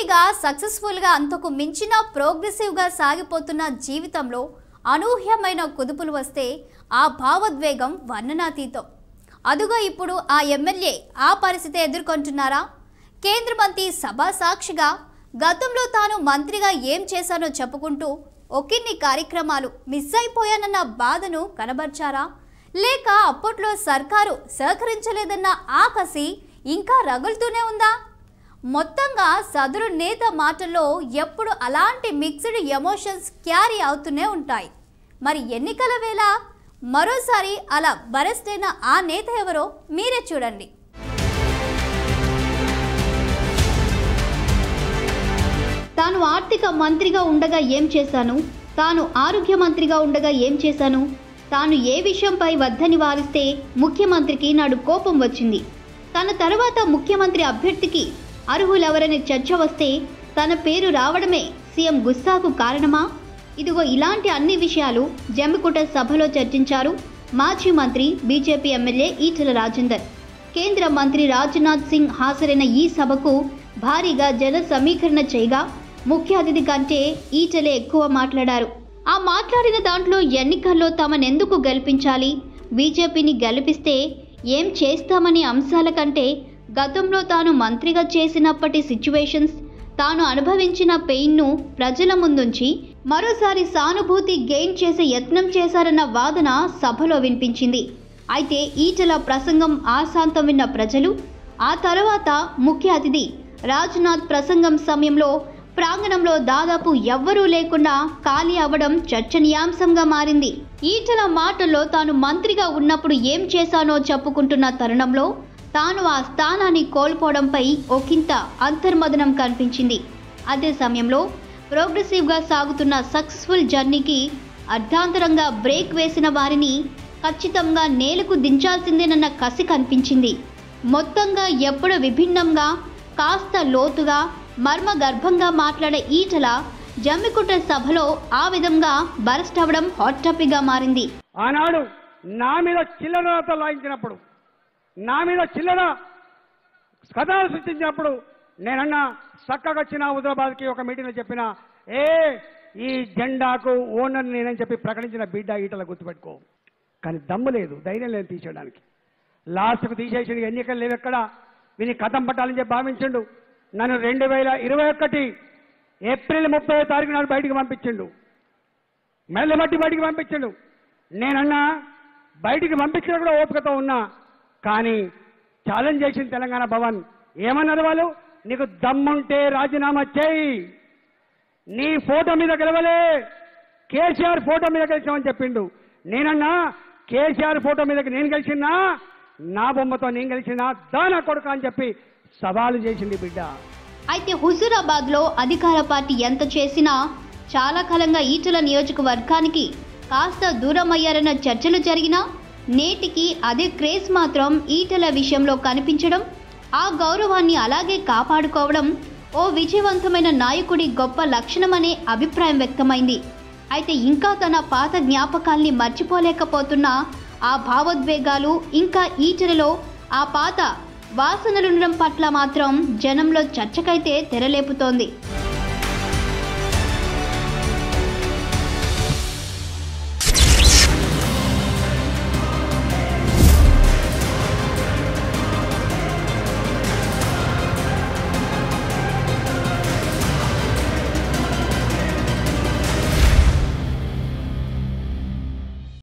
హ్యాపీగా సక్సెస్ఫుల్గా అంతకు మించిన ప్రోగ్రెసివ్గా సాగిపోతున్న జీవితంలో అనూహ్యమైన కుదుపులు వస్తే ఆ భావోద్వేగం వర్ణనాతీతం అదుగో ఇప్పుడు ఆ ఎమ్మెల్యే ఆ పరిస్థితి ఎదుర్కొంటున్నారా కేంద్ర మంత్రి సభా సాక్షిగా గతంలో తాను మంత్రిగా ఏం చేశానో చెప్పుకుంటూ ఒకిన్ని కార్యక్రమాలు మిస్ అయిపోయానన్న బాధను కనబర్చారా లేక అప్పట్లో సర్కారు సహకరించలేదన్న ఆకసి ఇంకా రగులుతూనే ఉందా మొత్తంగా సదరు నేత మాటల్లో ఎప్పుడు అలాంటి మిక్స్డ్ ఎమోషన్స్ క్యారీ అవుతూనే ఉంటాయి మరి ఎన్నికల వేళ మరోసారి అలా బరెస్టైన ఆ నేత ఎవరో మీరే చూడండి తాను ఆర్థిక మంత్రిగా ఉండగా ఏం చేశాను తాను ఆరోగ్య మంత్రిగా ఉండగా ఏం చేశాను తాను ఏ విషయంపై వద్దని వారిస్తే ముఖ్యమంత్రికి నాడు కోపం వచ్చింది తన తర్వాత ముఖ్యమంత్రి అభ్యర్థికి అర్హులెవరనే చర్చ వస్తే తన పేరు రావడమే సీఎం గుస్సాకు కారణమా ఇదిగో ఇలాంటి అన్ని విషయాలు జమ్మికుంట సభలో చర్చించారు మాజీ మంత్రి బీజేపీ ఎమ్మెల్యే ఈటల రాజేందర్ కేంద్ర మంత్రి రాజ్నాథ్ సింగ్ హాజరైన ఈ సభకు భారీగా జన సమీకరణ చేయగా ముఖ్య అతిథి కంటే ఈటలే ఎక్కువ మాట్లాడారు ఆ మాట్లాడిన దాంట్లో ఎన్నికల్లో తమనెందుకు గెలిపించాలి బీజేపీని గెలిపిస్తే ఏం చేస్తామనే అంశాల కంటే గతంలో తాను మంత్రిగా చేసినప్పటి సిచ్యువేషన్స్ తాను అనుభవించిన పెయిన్ను ప్రజల ముందుంచి మరోసారి సానుభూతి గెయిన్ చేసే యత్నం చేశారన్న వాదన సభలో వినిపించింది అయితే ఈటల ప్రసంగం ఆశాంతం విన్న ప్రజలు ఆ తర్వాత ముఖ్య అతిథి రాజ్నాథ్ ప్రసంగం సమయంలో ప్రాంగణంలో దాదాపు ఎవ్వరూ లేకుండా ఖాళీ అవ్వడం చర్చనీయాంశంగా మారింది ఈటల మాటల్లో తాను మంత్రిగా ఉన్నప్పుడు ఏం చేశానో చెప్పుకుంటున్న తరుణంలో తాను ఆ స్థానాన్ని కోల్పోవడంపై ఒకంత అంతర్మదనం కనిపించింది అదే సమయంలో ప్రోగ్రెసివ్గా సాగుతున్న సక్సెస్ఫుల్ జర్నీకి అర్ధాంతరంగా బ్రేక్ వేసిన వారిని ఖచ్చితంగా నేలకు దించాల్సిందేనన్న కసి కనిపించింది మొత్తంగా ఎప్పుడు విభిన్నంగా కాస్త లోతుగా మర్మగర్భంగా మాట్లాడే ఈటల జమ్మికుంట సభలో ఆ విధంగా బరస్ట్ అవ్వడం హాట్ టాపిక్గా మారింది ఆనాడు నా మీద చిల్లరతో లాయించినప్పుడు నా మీద చిల్లర కథలు సృష్టించినప్పుడు నేనన్నా చక్కగా వచ్చిన హుజరాబాద్కి ఒక మీటింగ్లో చెప్పిన ఏ ఈ జెండాకు ఓనర్ నేనని చెప్పి ప్రకటించిన బిడ్డ ఈటల గుర్తుపెట్టుకో కానీ దమ్ము లేదు ధైర్యం లేదు తీసేయడానికి లాస్ట్కు తీసేసిన ఎన్నికలు లేవు ఎక్కడ వీని కథం పట్టాలని చెప్పి భావించిండు నన్ను రెండు వేల ఇరవై ఒకటి ఏప్రిల్ ముప్పై తారీఖు నాడు బయటికి పంపించిండు మెల్ల బట్టి బయటికి పంపించిండు నేనన్నా బయటికి పంపించిన కూడా ఓపికతో ఉన్నా కానీ ఛాలెంజ్ చేసింది తెలంగాణ భవన్ ఏమన్నారు వాళ్ళు నీకు దమ్ముంటే రాజీనామా చేయి నీ ఫోటో మీద గెలవలే కేసీఆర్ ఫోటో మీద గెలిచామని చెప్పిండు నేనన్నా కేసీఆర్ ఫోటో మీదకి నేను గెలిచినా నా బొమ్మతో నేను గెలిచినా దానా కొడుక అని చెప్పి సవాలు చేసింది బిడ్డ అయితే హుజూరాబాద్ లో అధికార పార్టీ ఎంత చేసినా చాలా కాలంగా ఈటల నియోజకవర్గానికి కాస్త దూరం అయ్యారన్న చర్చలు జరిగినా నేటికి అదే క్రేజ్ మాత్రం ఈటల విషయంలో కనిపించడం ఆ గౌరవాన్ని అలాగే కాపాడుకోవడం ఓ విజయవంతమైన నాయకుడి గొప్ప లక్షణమనే అభిప్రాయం వ్యక్తమైంది అయితే ఇంకా తన పాత జ్ఞాపకాల్ని మర్చిపోలేకపోతున్న ఆ భావోద్వేగాలు ఇంకా ఈటలలో ఆ పాత వాసనలుండడం పట్ల మాత్రం జనంలో చర్చకైతే తెరలేపుతోంది